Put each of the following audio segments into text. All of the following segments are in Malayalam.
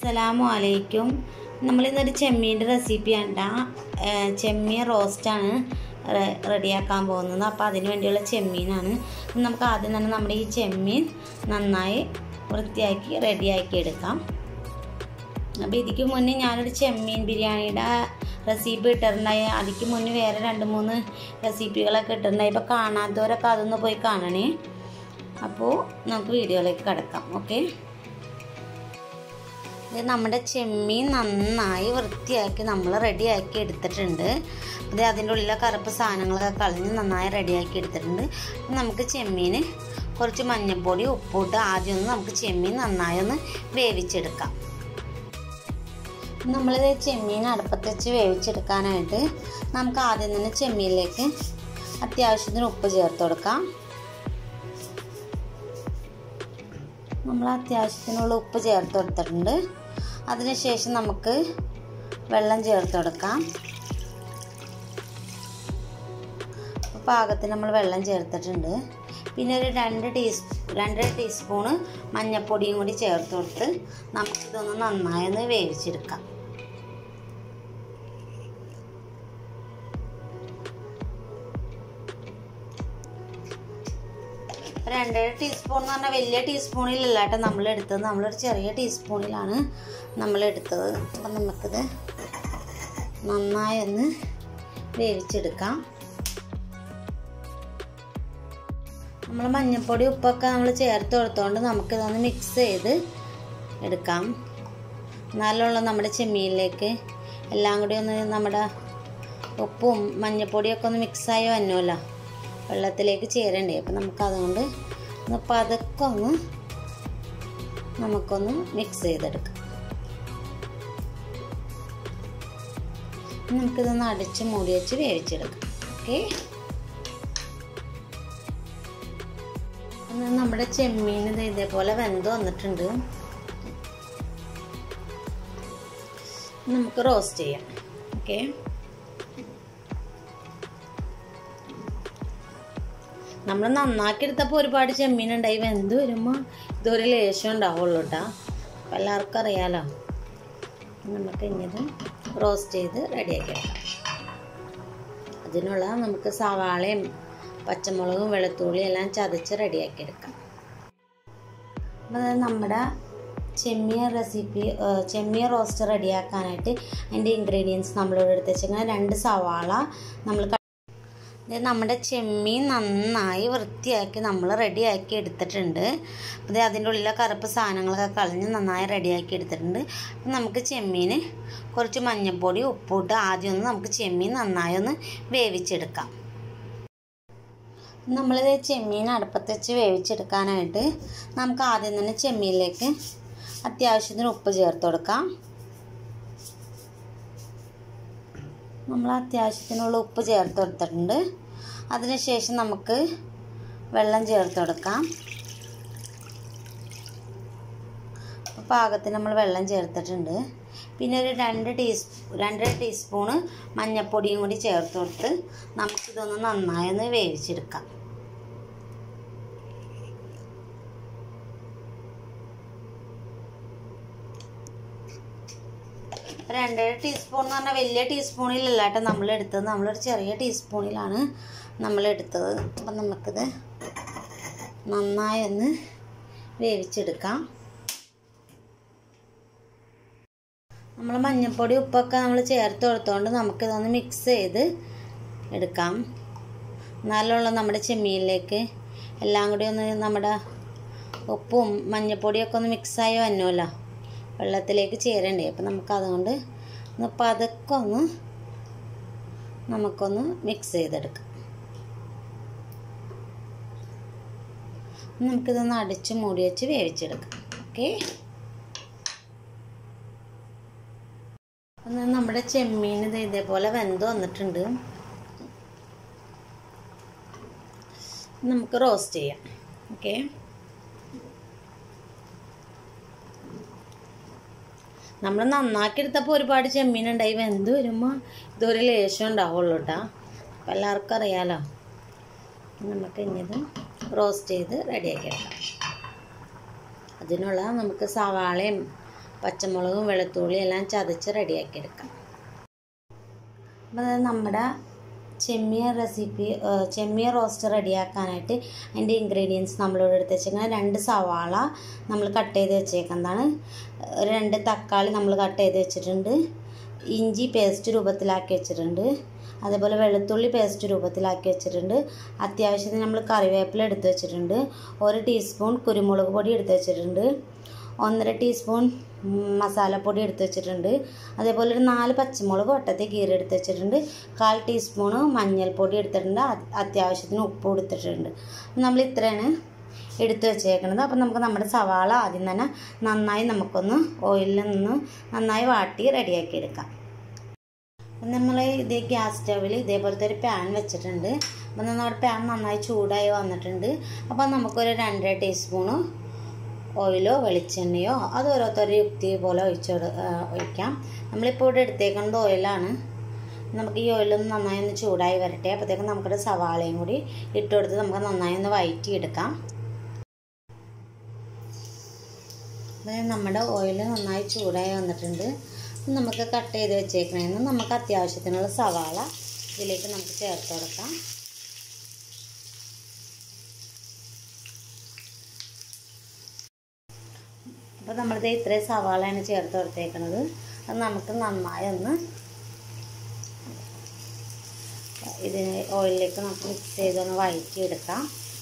അസ്സലാമു അലൈക്കും നമ്മളിന്നൊരു ചെമ്മീൻ്റെ റെസിപ്പി കണ്ട ചെമ്മീൻ റോസ്റ്റാണ് റെഡിയാക്കാൻ പോകുന്നത് അപ്പോൾ അതിന് വേണ്ടിയുള്ള ചെമ്മീനാണ് അപ്പം നമുക്ക് ആദ്യം തന്നെ നമ്മുടെ ഈ ചെമ്മീൻ നന്നായി വൃത്തിയാക്കി റെഡിയാക്കി എടുക്കാം അപ്പോൾ ഇതിക്ക് മുന്നേ ഞാനൊരു ചെമ്മീൻ ബിരിയാണിയുടെ റെസിപ്പി ഇട്ടിട്ടുണ്ടായി അതിക്ക് മുന്നേ വേറെ രണ്ട് മൂന്ന് റെസിപ്പികളൊക്കെ ഇട്ടിട്ടുണ്ടായി ഇപ്പോൾ കാണാത്തവരൊക്കെ അതൊന്ന് പോയി കാണണേ അപ്പോൾ നമുക്ക് വീഡിയോയിലേക്ക് കിടക്കാം ഓക്കെ ഇത് നമ്മുടെ ചെമ്മീൻ നന്നായി വൃത്തിയാക്കി നമ്മൾ റെഡിയാക്കി എടുത്തിട്ടുണ്ട് ഇത് അതിൻ്റെ ഉള്ളിലെ കറുപ്പ് സാധനങ്ങളൊക്കെ കളഞ്ഞ് നന്നായി റെഡിയാക്കി എടുത്തിട്ടുണ്ട് നമുക്ക് ചെമ്മീന് കുറച്ച് മഞ്ഞൾപ്പൊടി ഉപ്പിട്ട് ആദ്യം ഒന്ന് നമുക്ക് ചെമ്മീൻ നന്നായി ഒന്ന് വേവിച്ചെടുക്കാം നമ്മളിത് ചെമ്മീൻ അടുപ്പത്ത് വെച്ച് വേവിച്ചെടുക്കാനായിട്ട് നമുക്ക് ആദ്യം തന്നെ ചെമ്മീനിലേക്ക് അത്യാവശ്യത്തിന് ഉപ്പ് ചേർത്ത് കൊടുക്കാം നമ്മൾ അത്യാവശ്യത്തിനുള്ള ഉപ്പ് ചേർത്ത് കൊടുത്തിട്ടുണ്ട് അതിനുശേഷം നമുക്ക് വെള്ളം ചേർത്ത് കൊടുക്കാം പാകത്തിന് നമ്മൾ വെള്ളം ചേർത്തിട്ടുണ്ട് പിന്നെ ഒരു രണ്ട് ടീസ്പൂ രണ്ടര ടീസ്പൂണ് മഞ്ഞൾപ്പൊടിയും കൂടി ചേർത്ത് കൊടുത്ത് നമുക്കിതൊന്ന് നന്നായി ഒന്ന് വേവിച്ചെടുക്കാം രണ്ടര ടീസ്പൂൺ എന്ന് പറഞ്ഞാൽ വലിയ ടീസ്പൂണിലല്ല കേട്ടോ നമ്മൾ എടുത്തത് നമ്മളൊരു ചെറിയ ടീസ്പൂണിലാണ് നമ്മൾ എടുത്തത് അപ്പം നമുക്കിത് നന്നായി ഒന്ന് വേവിച്ചെടുക്കാം നമ്മൾ മഞ്ഞൾപ്പൊടി ഉപ്പൊക്കെ നമ്മൾ ചേർത്ത് കൊടുത്തോണ്ട് നമുക്കിതൊന്ന് മിക്സ് ചെയ്ത് എടുക്കാം എന്നാലുള്ള നമ്മുടെ ചെമ്മീനിലേക്ക് എല്ലാം കൂടി ഒന്ന് നമ്മുടെ ഉപ്പും മഞ്ഞൾപ്പൊടിയൊക്കെ ഒന്ന് മിക്സായി വന്നുമല്ലോ വെള്ളത്തിലേക്ക് ചേരണ്ടേ അപ്പം നമുക്കതുകൊണ്ട് ഒന്ന് പതുക്കെ ഒന്ന് നമുക്കൊന്ന് മിക്സ് ചെയ്തെടുക്കാം നമുക്കിതൊന്ന് അടിച്ച് മൂടി വെച്ച് വേവിച്ചെടുക്കാം ഓക്കെ നമ്മുടെ ചെമ്മീൻ ഇത് ഇതേപോലെ വെന്ത് വന്നിട്ടുണ്ട് നമുക്ക് റോസ്റ്റ് ചെയ്യാം ഓക്കെ നമ്മൾ നന്നാക്കി എടുത്തപ്പോൾ ഒരുപാട് ചെമ്മീൻ ഉണ്ടായി വെന്ത് വരുമ്പോൾ ഇതൊരു ലേശം ഉണ്ടാവുള്ളൂ കേട്ടോ അപ്പം എല്ലാവർക്കും അറിയാലോ നമുക്ക് ഇങ്ങനെ റോസ്റ്റ് ചെയ്ത് റെഡിയാക്കി എടുക്കാം അതിനുള്ള നമുക്ക് സവാളയും പച്ചമുളകും വെളുത്തുള്ളിയും എല്ലാം ചതച്ച് റെഡിയാക്കി എടുക്കാം അപ്പോൾ നമ്മുടെ ചെമ്മിയ റെസിപ്പി ചെമ്മിയ റോസ്റ്റ് റെഡിയാക്കാനായിട്ട് അതിൻ്റെ ഇൻഗ്രീഡിയൻസ് നമ്മളിവിടെ എടുത്ത് വെച്ചാൽ രണ്ട് സവാള നമ്മൾ ഇത് നമ്മുടെ ചെമ്മീൻ നന്നായി വൃത്തിയാക്കി നമ്മൾ റെഡിയാക്കി എടുത്തിട്ടുണ്ട് അത് അതിൻ്റെ ഉള്ളിലെ കറുപ്പ് സാധനങ്ങളൊക്കെ കളഞ്ഞ് നന്നായി റെഡിയാക്കി എടുത്തിട്ടുണ്ട് നമുക്ക് ചെമ്മീൻ കുറച്ച് മഞ്ഞൾപ്പൊടി ഉപ്പിട്ട് ആദ്യം ഒന്ന് നമുക്ക് ചെമ്മീൻ നന്നായി ഒന്ന് വേവിച്ചെടുക്കാം നമ്മളിത് ചെമ്മീൻ അടുപ്പത്ത് വെച്ച് വേവിച്ചെടുക്കാനായിട്ട് നമുക്ക് ആദ്യം തന്നെ ചെമ്മീനിലേക്ക് അത്യാവശ്യത്തിന് ഉപ്പ് ചേർത്ത് കൊടുക്കാം നമ്മൾ അത്യാവശ്യത്തിനുള്ള ഉപ്പ് ചേർത്ത് കൊടുത്തിട്ടുണ്ട് അതിനുശേഷം നമുക്ക് വെള്ളം ചേർത്ത് കൊടുക്കാം പാകത്തിന് നമ്മൾ വെള്ളം ചേർത്തിട്ടുണ്ട് പിന്നെ ഒരു രണ്ട് ടീസ്പൂ രണ്ടര ടീസ്പൂണ് മഞ്ഞൾപ്പൊടിയും കൂടി ചേർത്ത് കൊടുത്ത് നമുക്കിതൊന്ന് നന്നായി ഒന്ന് വേവിച്ചെടുക്കാം രണ്ടര ടീസ്പൂൺ എന്ന് പറഞ്ഞാൽ വലിയ ടീസ്പൂണിലല്ല കേട്ടോ നമ്മൾ എടുത്തത് നമ്മളൊരു ചെറിയ ടീസ്പൂണിലാണ് നമ്മൾ എടുത്തത് അപ്പം നമുക്കിത് നന്നായി ഒന്ന് വേവിച്ചെടുക്കാം നമ്മൾ മഞ്ഞൾപ്പൊടി ഉപ്പൊക്കെ നമ്മൾ ചേർത്ത് കൊടുത്തോണ്ട് നമുക്കിതൊന്ന് മിക്സ് ചെയ്ത് എടുക്കാം എന്നാലുള്ള നമ്മുടെ ചെമ്മീനിലേക്ക് എല്ലാം കൂടി ഒന്ന് നമ്മുടെ ഉപ്പും മഞ്ഞൾപ്പൊടിയൊക്കെ ഒന്ന് മിക്സായി വന്നുമല്ലോ വെള്ളത്തിലേക്ക് ചേരണ്ടേ അപ്പം നമുക്ക് അതുകൊണ്ട് ഒന്ന് പതുക്കെ ഒന്ന് നമുക്കൊന്ന് മിക്സ് ചെയ്തെടുക്കാം നമുക്കിതൊന്ന് അടിച്ച് മൂടി വെച്ച് വേവിച്ചെടുക്കാം ഓക്കെ നമ്മുടെ ചെമ്മീൻ ഇത് ഇതേപോലെ വെന്ത് വന്നിട്ടുണ്ട് നമുക്ക് റോസ്റ്റ് ചെയ്യാം ഓക്കെ നമ്മൾ നന്നാക്കി എടുത്തപ്പോൾ ഒരുപാട് ചെമ്മീൻ ഉണ്ടായി വെന്ത് വരുമ്പോൾ ഇതൊരു ലേശം ഉണ്ടാവുള്ളൂ കേട്ടോ അപ്പം എല്ലാവർക്കും അറിയാലോ നമുക്ക് ഇനിയത് റോസ്റ്റ് ചെയ്ത് റെഡിയാക്കി എടുക്കാം അതിനുള്ള നമുക്ക് സവാളയും പച്ചമുളകും വെളുത്തുള്ളിയും എല്ലാം ചതച്ച് റെഡിയാക്കി എടുക്കാം അപ്പോൾ അത് നമ്മുടെ ചെമ്മിയ റെസിപ്പി ചെമ്മിയ റോസ്റ്റ് റെഡിയാക്കാനായിട്ട് അതിൻ്റെ ഇൻഗ്രീഡിയൻസ് നമ്മളിവിടെ എടുത്ത് വെച്ചേക്കുന്നത് രണ്ട് സവാള നമ്മൾ കട്ട് ചെയ്ത് വെച്ചേക്കുന്നതാണ് ഒരു രണ്ട് തക്കാളി നമ്മൾ കട്ട് ചെയ്ത് വെച്ചിട്ടുണ്ട് ഇഞ്ചി പേസ്റ്റ് രൂപത്തിലാക്കി വെച്ചിട്ടുണ്ട് അതേപോലെ വെളുത്തുള്ളി പേസ്റ്റ് രൂപത്തിലാക്കി വെച്ചിട്ടുണ്ട് അത്യാവശ്യത്തിന് നമ്മൾ കറിവേപ്പില എടുത്ത് വെച്ചിട്ടുണ്ട് ഒരു ടീസ്പൂൺ കുരുമുളക് പൊടി എടുത്ത് വെച്ചിട്ടുണ്ട് ഒന്നര ടീസ്പൂൺ മസാലപ്പൊടി എടുത്ത് വെച്ചിട്ടുണ്ട് അതേപോലെ ഒരു നാല് പച്ചമുളക് വട്ടത്തിൽ കീറി എടുത്ത് വെച്ചിട്ടുണ്ട് കാൽ ടീസ്പൂണ് മഞ്ഞൾപ്പൊടി എടുത്തിട്ടുണ്ട് അത്യാവശ്യത്തിന് ഉപ്പ് എടുത്തിട്ടുണ്ട് നമ്മൾ ഇത്രയാണ് എടുത്ത് വെച്ചേക്കുന്നത് അപ്പം നമുക്ക് നമ്മുടെ സവാള ആദ്യം തന്നെ നന്നായി നമുക്കൊന്ന് ഓയിലിൽ നിന്ന് നന്നായി വാട്ടി റെഡിയാക്കി എടുക്കാം അപ്പം നമ്മൾ ഇതേ ഗ്യാസ് സ്റ്റവിൽ ഇതേപോലത്തെ ഒരു പാൻ വെച്ചിട്ടുണ്ട് അപ്പം നമ്മുടെ പാൻ നന്നായി ചൂടായി വന്നിട്ടുണ്ട് അപ്പം നമുക്കൊരു രണ്ടര ടീസ്പൂണ് ഓയിലോ വെളിച്ചെണ്ണയോ അത് ഓരോരുത്തരുടെ യുക്തി പോലെ ഒഴിച്ച് ഒഴിക്കാം നമ്മളിപ്പോൾ ഇവിടെ എടുത്തേക്കുന്നത് ഓയിലാണ് നമുക്ക് ഈ ഓയിലൊന്ന് നന്നായി ഒന്ന് ചൂടായി വരട്ടെ അപ്പോഴത്തേക്കും നമുക്കൊരു സവാളയും കൂടി ഇട്ട് കൊടുത്ത് നമുക്ക് നന്നായി ഒന്ന് വഴറ്റി എടുക്കാം നമ്മുടെ ഓയിൽ നന്നായി ചൂടായി വന്നിട്ടുണ്ട് നമുക്ക് കട്ട് ചെയ്ത് വെച്ചേക്കണേന്ന് നമുക്ക് അത്യാവശ്യത്തിനുള്ള സവാള ഇതിലേക്ക് നമുക്ക് ചേർത്ത് കൊടുക്കാം അപ്പോൾ നമ്മളിത് ഇത്രയും സവാളയാണ് ചേർത്ത് കൊടുത്തേക്കുന്നത് അത് നമുക്ക് നന്നായി ഒന്ന് ഇതിന് ഓയിലിലേക്ക് നമുക്ക് മിക്സ് ചെയ്തൊന്ന് വഴറ്റി എടുക്കാം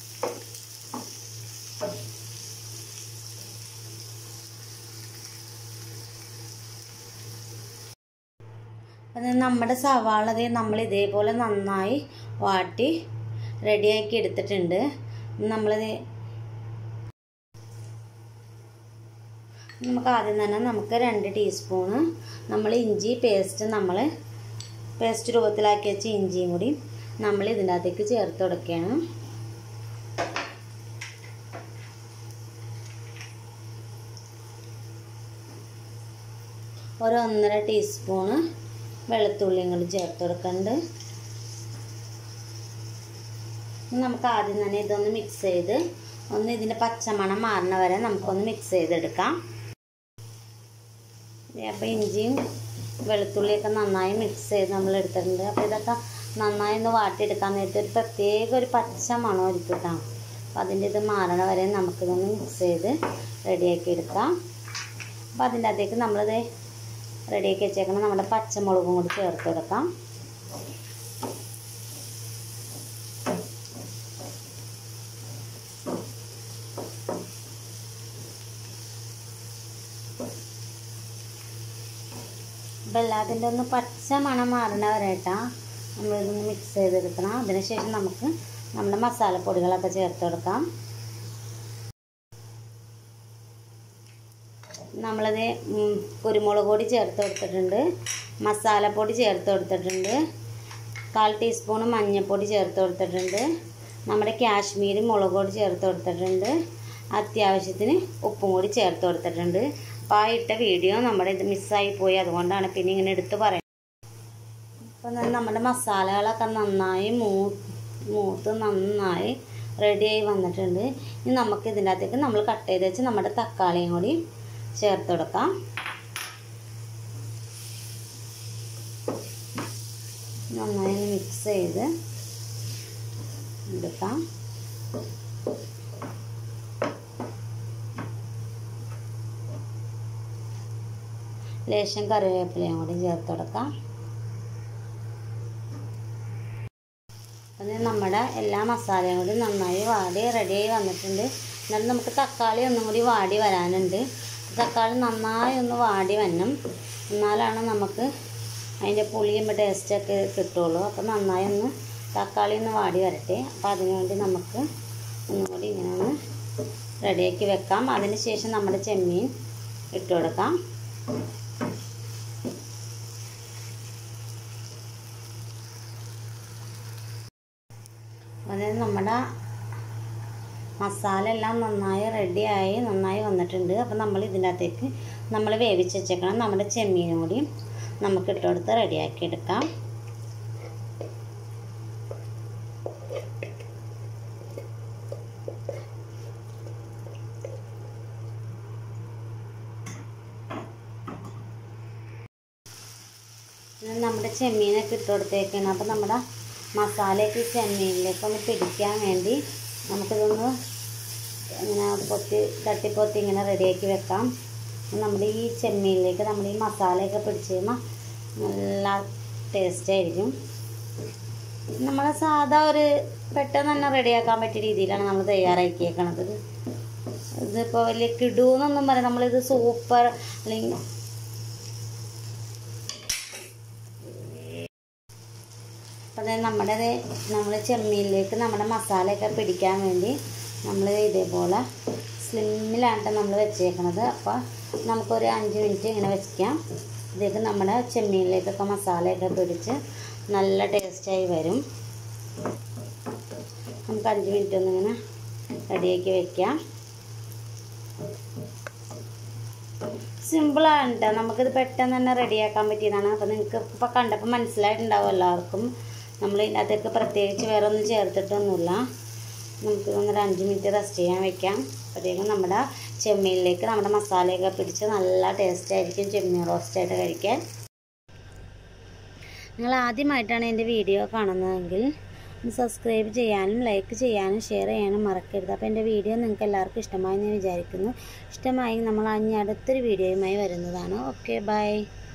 അത് നമ്മുടെ സവാള നമ്മൾ ഇതേപോലെ നന്നായി വാട്ടി റെഡിയാക്കി എടുത്തിട്ടുണ്ട് നമ്മളിത് നമുക്ക് ആദ്യം തന്നെ നമുക്ക് രണ്ട് ടീസ്പൂണ് നമ്മൾ ഇഞ്ചി പേസ്റ്റ് നമ്മൾ പേസ്റ്റ് രൂപത്തിലാക്കി വെച്ച ഇഞ്ചിയും കൂടി നമ്മൾ ഇതിൻ്റെ അകത്തേക്ക് ചേർത്ത് കൊടുക്കുകയാണ് ഒരു ഒന്നര ടീസ്പൂണ് വെളുത്തുള്ളിയും കൂടി ചേർത്ത് കൊടുക്കുന്നുണ്ട് നമുക്ക് ആദ്യം തന്നെ ഇതൊന്ന് മിക്സ് ചെയ്ത് ഒന്ന് ഇതിൻ്റെ പച്ചമണം മാറുന്ന വരെ നമുക്കൊന്ന് മിക്സ് ചെയ്തെടുക്കാം അപ്പോൾ ഇഞ്ചിയും വെളുത്തുള്ളിയൊക്കെ നന്നായി മിക്സ് ചെയ്ത് നമ്മൾ എടുത്തിട്ടുണ്ട് അപ്പോൾ ഇതൊക്കെ നന്നായി ഒന്ന് വാട്ടിയെടുക്കാൻ നേരത്തെ ഒരു പ്രത്യേക ഒരു പച്ച മണമായിരിക്കും കേട്ടോ അപ്പോൾ അതിൻ്റെ ഇത് മാറണ വരെ നമുക്കിതൊന്ന് മിക്സ് ചെയ്ത് റെഡിയാക്കി എടുക്കാം അപ്പോൾ അതിൻ്റെ അകത്തേക്ക് നമ്മളിത് റെഡിയാക്കി വെച്ചേക്കണം നമ്മുടെ പച്ചമുളകും കൂടി ചേർത്ത് കൊടുക്കാം അപ്പോൾ എല്ലാത്തിൻ്റെ ഒന്ന് പച്ച മണം മാറണ വരെട്ടാ നമ്മളിതൊന്ന് മിക്സ് ചെയ്തെടുക്കണം അതിനുശേഷം നമുക്ക് നമ്മുടെ മസാലപ്പൊടികളൊക്കെ ചേർത്ത് കൊടുക്കാം നമ്മളത് കുരുമുളക് പൊടി ചേർത്ത് കൊടുത്തിട്ടുണ്ട് മസാലപ്പൊടി ചേർത്ത് കൊടുത്തിട്ടുണ്ട് കാൽ ടീസ്പൂൺ മഞ്ഞൾപ്പൊടി ചേർത്ത് കൊടുത്തിട്ടുണ്ട് നമ്മുടെ കാശ്മീരി മുളക് പൊടി ചേർത്ത് കൊടുത്തിട്ടുണ്ട് അത്യാവശ്യത്തിന് ഉപ്പും കൂടി ചേർത്ത് കൊടുത്തിട്ടുണ്ട് അപ്പോൾ ആ ഇട്ട വീഡിയോ നമ്മുടെ ഇത് മിസ്സായി പോയി അതുകൊണ്ടാണ് പിന്നെ ഇങ്ങനെ എടുത്ത് പറയുന്നത് അപ്പോൾ നമ്മുടെ മസാലകളൊക്കെ നന്നായി മൂ മൂത്ത് നന്നായി റെഡിയായി വന്നിട്ടുണ്ട് ഇനി നമുക്ക് ഇതിൻ്റെ അകത്തേക്ക് നമ്മൾ കട്ട് ചെയ്ത് വെച്ച് നമ്മുടെ തക്കാളിയും കൂടി ചേർത്ത് കൊടുക്കാം നന്നായി മിക്സ് ചെയ്ത് എടുക്കാം ലേശം കറിവേപ്പിലയും കൂടി ചേർത്ത് കൊടുക്കാം അത് നമ്മുടെ എല്ലാ മസാലയും കൂടി നന്നായി വാടി റെഡിയായി വന്നിട്ടുണ്ട് എന്നാലും നമുക്ക് തക്കാളി ഒന്നും കൂടി വാടി വരാനുണ്ട് തക്കാളി നന്നായി ഒന്ന് വാടി വരണം എന്നാലാണ് നമുക്ക് അതിൻ്റെ പുളിയും ടേസ്റ്റൊക്കെ കിട്ടുള്ളൂ അപ്പോൾ നന്നായി ഒന്ന് തക്കാളി ഒന്ന് വാടി വരട്ടെ അപ്പോൾ അതിനുവേണ്ടി നമുക്ക് ഒന്നും കൂടി ഇങ്ങനെ ഒന്ന് റെഡിയാക്കി വെക്കാം അതിന് ശേഷം നമ്മുടെ ചെമ്മീൻ ഇട്ട് കൊടുക്കാം അതായത് നമ്മുടെ മസാല എല്ലാം നന്നായി റെഡിയായി നന്നായി വന്നിട്ടുണ്ട് അപ്പോൾ നമ്മൾ ഇതിൻ്റെ അകത്തേക്ക് നമ്മൾ വേവിച്ച് വെച്ചേക്കണം നമ്മുടെ ചെമ്മീനും കൂടി നമുക്ക് ഇട്ടുകൊടുത്ത് റെഡിയാക്കി എടുക്കാം ഇത് നമ്മുടെ ചെമ്മീനൊക്കെ ഇട്ട് കൊടുത്തേക്കാണ് അപ്പോൾ നമ്മുടെ മസാലയൊക്കെ ഈ ചെമ്മീനിലേക്ക് ഒന്ന് പിടിക്കാൻ വേണ്ടി നമുക്കിതൊന്ന് ഇങ്ങനെ പൊത്തി തട്ടിപ്പൊത്തി ഇങ്ങനെ റെഡിയാക്കി വെക്കാം നമ്മുടെ ഈ ചെമ്മീനിലേക്ക് നമ്മൾ ഈ മസാലയൊക്കെ പിടിച്ച് കഴിയുമ്പോൾ നല്ല ടേസ്റ്റ് ആയിരിക്കും നമ്മൾ സാധാ ഒരു പെട്ടെന്ന് തന്നെ റെഡിയാക്കാൻ പറ്റിയ രീതിയിലാണ് നമ്മൾ തയ്യാറാക്കിയേക്കണത് ഇതിപ്പോൾ വലിയ കിടൂന്നൊന്നും പറയാം നമ്മളിത് സൂപ്പർ അല്ലെങ്കിൽ അപ്പോൾ അത് നമ്മുടെ നമ്മൾ ചെമ്മീനിലേക്ക് നമ്മുടെ മസാലയൊക്കെ പിടിക്കാൻ വേണ്ടി നമ്മൾ ഇതേപോലെ സ്ലിമ്മിലാണ് നമ്മൾ വെച്ചേക്കണത് അപ്പോൾ നമുക്കൊരു അഞ്ച് മിനിറ്റ് ഇങ്ങനെ വെക്കാം ഇതിലേക്ക് നമ്മുടെ ചെമ്മീനിലേക്കൊക്കെ മസാലയൊക്കെ പിടിച്ച് നല്ല ടേസ്റ്റായി വരും നമുക്ക് അഞ്ച് മിനിറ്റ് ഒന്നിങ്ങനെ റെഡിയാക്കി വെക്കാം സിമ്പിളാണ് കേട്ടോ നമുക്കിത് പെട്ടെന്ന് തന്നെ റെഡിയാക്കാൻ പറ്റിയതാണ് അപ്പോൾ നിങ്ങൾക്ക് ഇപ്പോൾ കണ്ടപ്പോൾ മനസ്സിലായിട്ടുണ്ടാവും എല്ലാവർക്കും നമ്മൾ ഇതിനകത്തേക്ക് പ്രത്യേകിച്ച് വേറെ ഒന്നും ചേർത്തിട്ടൊന്നുമില്ല നമുക്ക് ഒന്നൊരു അഞ്ച് മിനിറ്റ് റെസ്റ്റ് ചെയ്യാൻ വെക്കാം അപ്പോഴത്തേക്കും നമ്മുടെ ചെമ്മീനിലേക്ക് നമ്മുടെ മസാലയൊക്കെ പിടിച്ച് നല്ല ടേസ്റ്റ് ആയിരിക്കും ചെമ്മീൻ റോസ്റ്റായിട്ട് കഴിക്കാൻ നിങ്ങൾ ആദ്യമായിട്ടാണ് എൻ്റെ വീഡിയോ കാണുന്നതെങ്കിൽ സബ്സ്ക്രൈബ് ചെയ്യാനും ലൈക്ക് ചെയ്യാനും ഷെയർ ചെയ്യാനും മറക്കരുത് അപ്പോൾ എൻ്റെ വീഡിയോ നിങ്ങൾക്ക് എല്ലാവർക്കും ഇഷ്ടമായി എന്ന് വിചാരിക്കുന്നു ഇഷ്ടമായി നമ്മൾ ഇനി അടുത്തൊരു വീഡിയോയുമായി വരുന്നതാണ് ഓക്കെ ബൈ